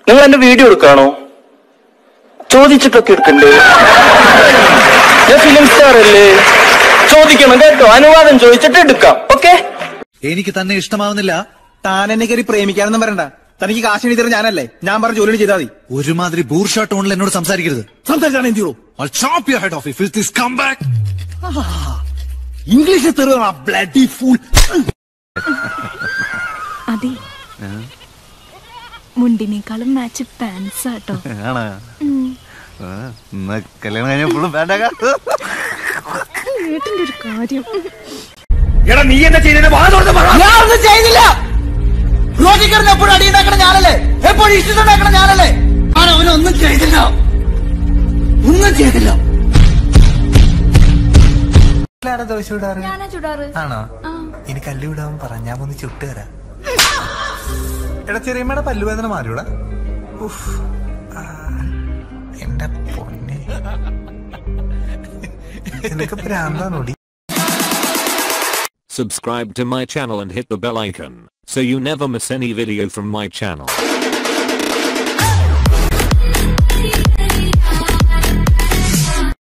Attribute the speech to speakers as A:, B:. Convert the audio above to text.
A: നിങ്ങൾ എന്റെ വീഡിയോ എടുക്കാണോ ചോദിച്ചിട്ടൊക്കെ എടുക്കണ്ടേ ഞാൻ ഫിലിം സ്റ്റാർ അല്ലേ ചോദിക്കണം കേട്ടോ അനുവാദം ചോദിച്ചിട്ട് എടുക്കാം ഓക്കെ
B: എനിക്ക് തന്നെ ഇഷ്ടമാവുന്നില്ല
C: താൻ എന്നെ കയറി പ്രേമിക്കാനൊന്നും വരണ്ട തനിക്ക് കാശ് എഴുതി തരുന്ന ഞാനല്ലേ ഞാൻ പറഞ്ഞ ജോലി ചെയ്താൽ മതി
B: ഒരുമാതിരി ബൂർഷ ടോണിൽ എന്നോട് സംസാരിക്കരുത്
C: സംസാരിച്ചാണ് എന്ത് ചെയ്യൂ
B: I'll chop your head off if you this come back.
C: ഇംഗ്ലീഷിൽ തെറുക ബ്ലഡി ഫൂൾ
D: അതെ മുണ്ടിനേക്കാളും മാച്ച് പാൻസ് ആട്ടോ
B: ആണോ ആ, എന്നാ കല്യാണം കഴിഞ്ഞ ഫുള്ളും വേണ്ട
D: വീട്ടിന്റെ ഒരു കാര്യം
C: എടാ നീ എന്താ ചെയ്തത് ഞാൻ ഒന്നും ചെയ്തില്ല റോജിക്കറിന് എപ്പോഴും അടിയുണ്ടാക്കണ ഞാനല്ലേ എപ്പോഴും ഇഷ്ടമുണ്ടാക്കണ ഞാനല്ലേ ഞാൻ അവനൊന്നും ചെയ്തില്ല ഒന്നും ചെയ്തില്ല
E: ആരാ ദോശ ഇടാറ്
D: ഞാനാ ചുടാറ്
E: ആണോ ഇനി കല്ല് വിടാൻ പറ ഞാൻ ഒന്ന് ചുട്ട് തരാം എടാ ചെറിയമ്മയുടെ പല്ലുവേദന മാറിയൂടാ ഉഫ്. ആ, എന്റെ പൊന്നെ നിനക്ക് ഭ്രാന്താണോടി
F: Subscribe to my channel and hit the bell icon, so you never miss any video from my channel.